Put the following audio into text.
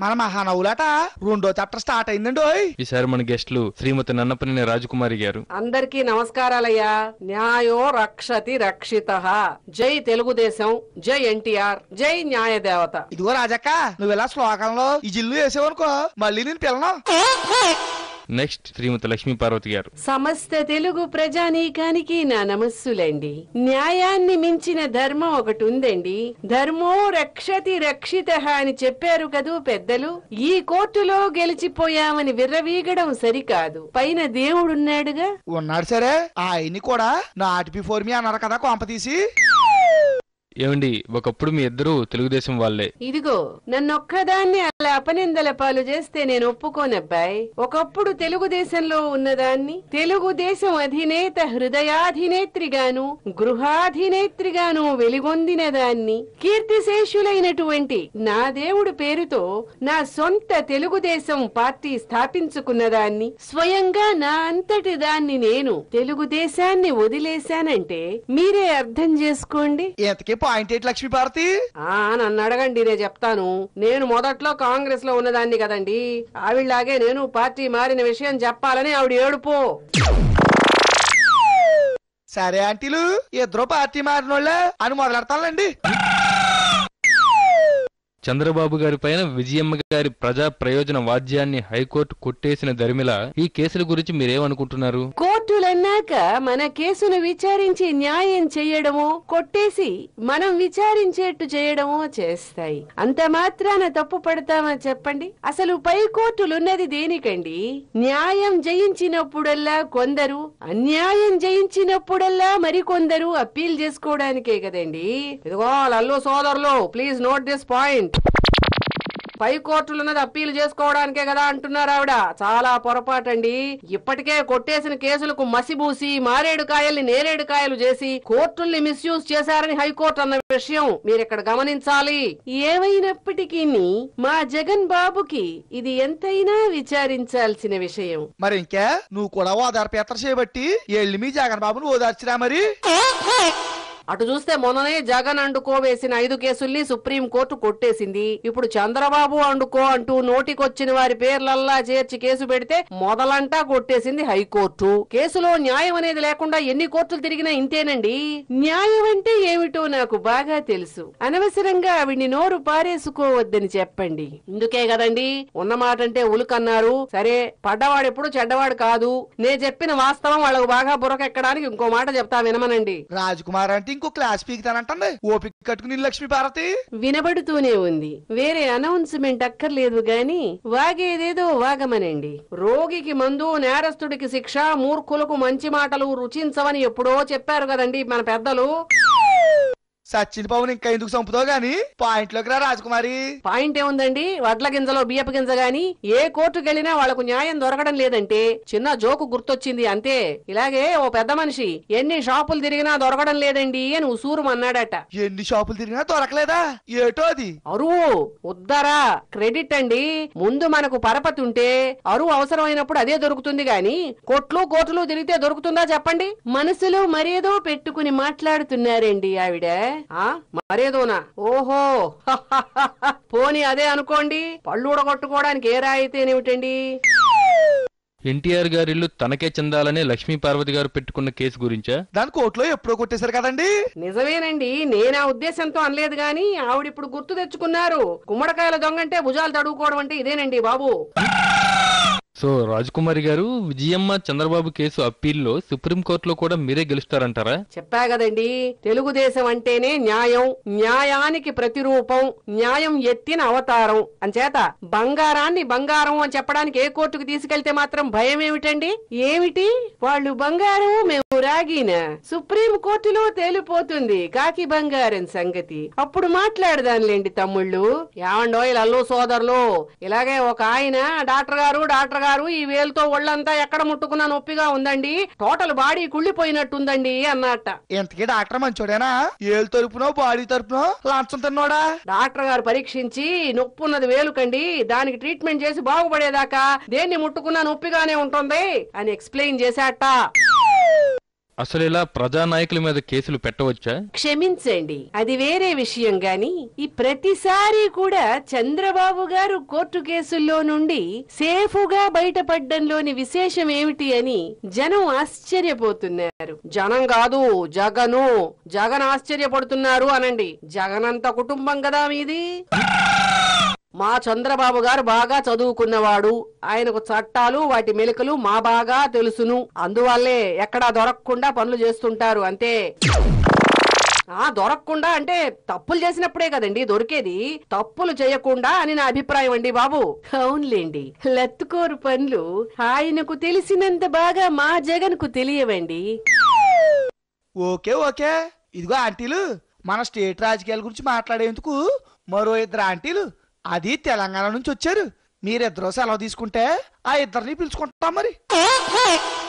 మన మహానవులట రెండో chapter start అయిందండి ఓయ్ ఈసారి మన గెస్టులు శ్రీమతి నన్నపనేని రాజకుమారి గారు అందరికీ నమస్కారాలయ్యా న్యాయో రక్షతి రక్షిత జై తెలుగుదేశం జై ఎన్టీఆర్ జై న్యాయ దేవత ఇదిగో రాజక్క నువ్వు ఇలా శ్లోకంలో ఈ జిల్లు వేసావనుకో మళ్ళీ నేను పిల్లను నెక్స్ట్ శ్రీమతి లక్ష్మీ పార్వతి గారు సమస్త తెలుగు ప్రజానీకానికి నా నమస్సులండి న్యాయాన్ని మించిన ధర్మం ఒకటి ఉందండి ధర్మో రక్షతి రక్షిత అని చెప్పారు కదూ పెద్దలు ఈ కోర్టులో గెలిచిపోయామని విర్రవీగడం సరికాదు పైన దేవుడున్నాడుగా ఉన్నాడు సరే ఆయన్ని కూడా నాటి బిఫోర్ మీ అన్నారు కదా కొంప తీసి ఏమండి ఒకప్పుడు మీ ఇద్దరు తెలుగుదేశం వాళ్ళే ఇదిగో నన్నొక్కదాన్ని అలా అపనిందల పాలు చేస్తే నేను ఒప్పుకోనబ్బాయ్ ఒకప్పుడు తెలుగుదేశంలో ఉన్నదాన్ని తెలుగుదేశం అధినేత హృదయాధినేత్రిగాను గృహాధినేత్రిగాను వెలిగొందిన దాన్ని కీర్తిశేషులైనటువంటి నా దేవుడు పేరుతో నా సొంత తెలుగుదేశం పార్టీ స్థాపించుకున్నదాన్ని స్వయంగా నా అంతటి దాన్ని నేను తెలుగుదేశాన్ని వదిలేశానంటే మీరే అర్థం చేసుకోండి ఇంతకీ పాయింట్ ఏంటి లక్ష్మీ భారతి ఆ నన్ను అడగండి నేను చెప్తాను నేను మొదట్లో కాంగ్రెస్ లో ఉన్నదాన్ని కదండి ఆవిడలాగే నేను పార్టీ మారిన విషయం చెప్పాలని ఆవిడ ఏడుపు సరే ఆంటీలు ఇద్దరు పార్టీ మారినోళ్ళే అని మొదలెడతానండి చంద్రబాబు గారి పైన విజయమ్మ గారి ప్రజా ప్రయోజన వాద్యాన్ని హైకోర్టు కొట్టేసిన దరిమిల ఈ కేసుల గురించి మీరేమనుకుంటున్నారు కోర్టులన్నాక మన కేసును విచారించి న్యాయం చేయడమో కొట్టేసి మనం విచారించేట్టు చేయడమో చేస్తాయి అంత మాత్రాన తప్పు పడతామా చెప్పండి అసలు పై కోర్టులున్నది దేనికండి న్యాయం జయించినప్పుడల్లా కొందరు అన్యాయం జయించినప్పుడల్లా మరికొందరు అప్పీల్ చేసుకోవడానికే కదండి ఇదిగో లల్లు సోదరులు ప్లీజ్ నోట్ దిస్ పాయింట్ పై కోర్టులున్నది అప్పీల్ చేసుకోవడానికే కదా అంటున్నారు ఆవిడ చాలా పొరపాటండి ఇప్పటికే కొట్టేసిన కేసులకు మసిబూసి మారేడు కాయల్ని నేరేడు కాయలు చేసి కోర్టుల్ని మిస్యూజ్ చేశారని హైకోర్టు అన్న విషయం మీరు ఇక్కడ గమనించాలి ఏమైనప్పటికీ మా జగన్ బాబుకి ఇది ఎంతైనా విచారించాల్సిన విషయం మరి ఇంకే నువ్వు కూడా ఓదార్పు యాత్ర చేయబట్టి ఎల్లి మీ జగన్ బాబును ఓదార్చిరా మరి అటు చూస్తే మొన్ననే జగన్ అండుకో వేసిన ఐదు కేసుల్ని సుప్రీం కోర్టు కొట్టేసింది ఇప్పుడు చంద్రబాబు అండుకో అంటూ నోటికొచ్చిన వారి పేర్లల్లా చేర్చి కేసు పెడితే మొదలంటా కొట్టేసింది హైకోర్టు కేసులో న్యాయం అనేది లేకుండా ఎన్ని కోర్టులు తిరిగినా ఇంతేనండి న్యాయం అంటే ఏమిటో నాకు బాగా తెలుసు అనవసరంగా ఆవిడ్ని నోరు పారేసుకోవద్దని చెప్పండి ఇందుకే కదండి ఉన్న మాట అంటే ఉలుకన్నారు సరే పడ్డవాడు ఎప్పుడు చెడ్డవాడు కాదు నే చెప్పిన వాస్తవం వాళ్ళకు బాగా బుర్రకెక్కడానికి ఇంకో మాట చెప్తా వినమనండి రాజకుమార్ అంటే ఇంకో క్లాస్ పీకుతానంటండి ఓపిక కట్టుకుని లక్ష్మీ భారతి వినబడుతూనే ఉంది వేరే అనౌన్స్మెంట్ అక్కర్లేదు గాని వాగేదేదో వాగమనండి రోగికి మందు నేరస్తుడికి శిక్ష మూర్ఖులకు మంచి మాటలు రుచించవని ఎప్పుడో చెప్పారు కదండి మన పెద్దలు సచిన్ పవన్ ఇంకా ఎందుకు చంపుతావు గాని పాయింట్ లోకి రా రాజకుమారి పాయింట్ ఏముందండి వడ్ల గింజలో బియ్యపు గింజ గాని ఏ కోర్టుకు వెళ్ళినా వాళ్లకు న్యాయం దొరకడం లేదంటే చిన్న జోకు గుర్తొచ్చింది అంతే ఇలాగే ఓ పెద్ద మనిషి ఎన్ని షాపులు తిరిగినా దొరకడం లేదండి అని ఉసూరు అన్నాడట ఎన్ని షాపులు తిరిగినా దొరకలేదా ఏటో అది అరువు ఉద్దరా క్రెడిట్ అండి ముందు మనకు పరపతి ఉంటే అరువు అవసరమైనప్పుడు అదే దొరుకుతుంది గాని కొట్లు కోట్లు తిరిగితే దొరుకుతుందా చెప్పండి మనసులో మరేదో పెట్టుకుని మాట్లాడుతున్నారండి ఆవిడ ఆ మరేదోనా ఓహో పోని అదే అనుకోండి పళ్ళు ఊడగొట్టుకోవడానికి ఏ రాయితేనేమిటండి ఎన్టీఆర్ గారి ఇల్లు తనకే చెందాలని లక్ష్మీ పార్వతి గారు పెట్టుకున్న కేసు గురించా దాని కోర్టులో ఎప్పుడో కొట్టేశారు కదండి నిజమేనండి నేను ఆ ఉద్దేశంతో అనలేదు గాని ఆవిడ ఇప్పుడు గుర్తు తెచ్చుకున్నారు గుమ్మడికాయల దొంగంటే భుజాలు తడుకోవడం అంటే ఇదేనండి బాబు సో రాజకుమారి గారు విజయమ్మ చంద్రబాబు కేసు అప్పీల్లో సుప్రీంకోర్టులో కూడా మీరే గెలుస్తారంటారా చెప్పా కదండి తెలుగుదేశం అంటేనే న్యాయం న్యాయానికి ప్రతిరూపం న్యాయం ఎత్తిన అవతారం అంచేత బంగారాన్ని బంగారం అని చెప్పడానికి ఏ కోర్టుకు తీసుకెళ్తే మాత్రం భయం ఏమిటండి ఏమిటి వాళ్ళు బంగారం మేము రాగిన సుప్రీం కోర్టులో తేలిపోతుంది కాకి బంగారం సంగతి అప్పుడు మాట్లాడదానిలేండి తమ్ముళ్ళు ఏమండోయ్ లల్లు సోదరులు ఇలాగే ఒక ఆయన డాక్టర్ గారు డాక్టర్ గారు ఈ వేలుతో ఒళ్ళంతా ఎక్కడ ముట్టుకున్నా నొప్పిగా ఉందండి టోటల్ బాడీ కుళ్ళిపోయినట్టుందండి అన్నట్ట ఇంతకీ డాక్టర్ మంచోడేనా ఏళ్ళు తరపునో బాడీ తరపునో లంచం తిన్నోడా డాక్టర్ గారు పరీక్షించి నొప్పి ఉన్నది వేలుకండి దానికి ట్రీట్మెంట్ చేసి బాగుపడేదాకా దేన్ని ముట్టుకున్నా నొప్పిగానే ఉంటుంది అని ఎక్స్ప్లెయిన్ చేశాట అసలు ఇలా ప్రజానాయకుల మీద కేసులు పెట్టవచ్చా క్షమించండి అది వేరే విషయం గాని ఈ ప్రతిసారి కూడా చంద్రబాబు గారు కోర్టు కేసుల్లో నుండి సేఫుగా బయటపడ్డంలోని విశేషం ఏమిటి అని జనం ఆశ్చర్యపోతున్నారు జనం కాదు జగను జగన్ ఆశ్చర్యపడుతున్నారు అనండి జగన్ అంత కుటుంబం కదా మీది మా చంద్రబాబు గారు బాగా చదువుకున్నవాడు ఆయనకు చట్టాలు వాటి మెలికలు మా బాగా తెలుసును అందువల్లే ఎక్కడా దొరకకుండా పనులు చేస్తుంటారు అంతే ఆ దొరకకుండా అంటే తప్పులు చేసినప్పుడే కదండి దొరికేది తప్పులు చేయకుండా అని నా అభిప్రాయం అండి బాబు అవునులేండి లత్తుకోరు పనులు ఆయనకు తెలిసినంత బాగా మా జగన్ కు తెలియవండి ఓకే ఓకే ఇదిగో ఆంటీలు మన స్టేట్ రాజకీయాల గురించి మాట్లాడేందుకు మరో ఇద్దరు ఆంటీలు అది తెలంగాణ నుంచి వచ్చారు మీరిద్దరూ సెలవు తీసుకుంటే ఆ ఇద్దరిని పిలుచుకుంటాం మరి